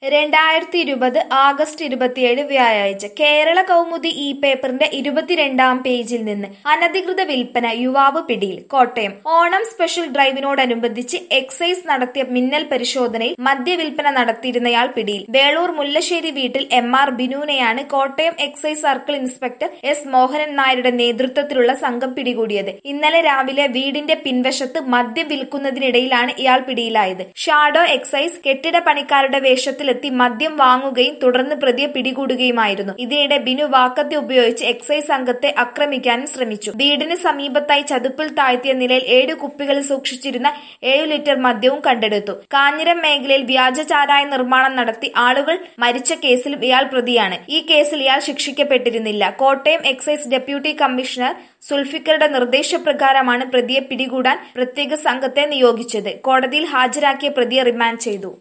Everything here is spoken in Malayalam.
രണ്ടായിരത്തി ഇരുപത് ആഗസ്റ്റ് ഇരുപത്തിയേഴ് വ്യാഴാഴ്ച കേരള കൗമുദി ഈ പേപ്പറിന്റെ ഇരുപത്തിരണ്ടാം പേജിൽ നിന്ന് അനധികൃത വിൽപ്പന യുവാവ് പിടിയിൽ കോട്ടയം ഓണം സ്പെഷ്യൽ ഡ്രൈവിനോടനുബന്ധിച്ച് എക്സൈസ് നടത്തിയ മിന്നൽ പരിശോധനയിൽ മദ്യവിൽപ്പന നടത്തിയിരുന്നയാൾ പിടിയിൽ വേളൂർ മുല്ലശ്ശേരി വീട്ടിൽ എം ആർ ബിനുവിനെയാണ് Kottayam excise circle inspector S Mohanan നായരുടെ നേതൃത്വത്തിലുള്ള സംഘം പിടികൂടിയത് ഇന്നലെ രാവിലെ വീടിന്റെ പിൻവശത്ത് മദ്യം വിൽക്കുന്നതിനിടയിലാണ് ഇയാൾ പിടിയിലായത് ഷാഡോ എക്സൈസ് കെട്ടിട പണിക്കാരുടെ വേഷത്തിലെത്തി മദ്യം വാങ്ങുകയും തുടർന്ന് പ്രതിയെ പിടികൂടുകയുമായിരുന്നു ഇതിനിടെ ബിനു വാക്കത്തി ഉപയോഗിച്ച് എക്സൈസ് സംഘത്തെ ആക്രമിക്കാനും ശ്രമിച്ചു വീടിന് സമീപത്തായി ചതുപ്പിൽ താഴ്ത്തിയ നിലയിൽ ഏഴ് കുപ്പികളിൽ സൂക്ഷിച്ചിരുന്ന ഏഴു ലിറ്റർ മദ്യവും കണ്ടെടുത്തു കാഞ്ഞിരം മേഖലയിൽ വ്യാജ ചാരായ നിർമ്മാണം നടത്തി ആളുകൾ മരിച്ച കേസിലും ഇയാൾ പ്രതിയാണ് ഈ കേസിൽ ഇയാൾ ശിക്ഷിക്കപ്പെട്ടിരുന്നില്ല കോട്ടയം എക്സൈസ് ഡെപ്യൂട്ടി കമ്മീഷണർ സുൽഫിക്കറുടെ നിർദ്ദേശപ്രകാരമാണ് പ്രതിയെ പിടികൂടാൻ പ്രത്യേക സംഘത്തെ നിയോഗിച്ചത് കോടതിയിൽ ഹാജരാക്കിയ പ്രതിയെ റിമാൻഡ് ചെയ്തു